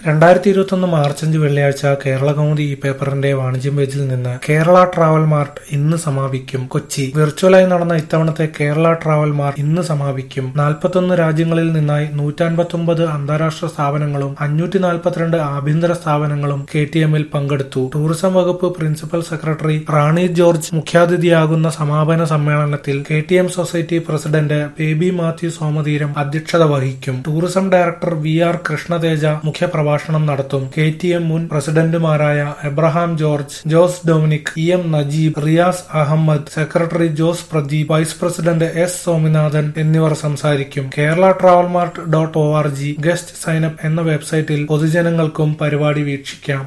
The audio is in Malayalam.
രണ്ടായിരത്തി ഇരുപത്തൊന്ന് മാർച്ച് അഞ്ച് വെള്ളിയാഴ്ച കേരള കൗമുദി ഈ പേപ്പറിന്റെ വാണിജ്യം പേജിൽ നിന്ന് കേരള ട്രാവൽ മാർട്ട് ഇന്ന് സമാപിക്കും കൊച്ചി വിർച്വലായി നടന്ന ഇത്തവണത്തെ കേരള ട്രാവൽ മാർട്ട് ഇന്ന് സമാപിക്കും നാൽപ്പത്തൊന്ന് രാജ്യങ്ങളിൽ നിന്നായി നൂറ്റൻപത്തൊമ്പത് അന്താരാഷ്ട്ര സ്ഥാപനങ്ങളും അഞ്ഞൂറ്റി നാൽപ്പത്തിരണ്ട് ആഭ്യന്തര സ്ഥാപനങ്ങളും കെ ടി എമ്മിൽ പങ്കെടുത്തു ടൂറിസം വകുപ്പ് പ്രിൻസിപ്പൽ സെക്രട്ടറി റാണി ജോർജ് മുഖ്യാതിഥിയാകുന്ന സമാപന സമ്മേളനത്തിൽ K T M society president Baby Mathew Somatheeram അധ്യക്ഷത വഹിക്കും tourism director V R Krishnateja മുഖ്യപ്രഭാഷണം നടത്തും കെ ടി എം മുൻ പ്രസിഡന്റുമാരായ Abraham George Jose Dominic E M Najeeb Riyas Ahammed secretary Jose Pradeep vice president S Swaminathan എന്നിവർ സംസാരിക്കും Kerala travel mart dot O R G guest sign up എന്ന വെബ്സൈറ്റിൽ പൊതുജനങ്ങൾക്കും പരിപാടി വീക്ഷിക്കാം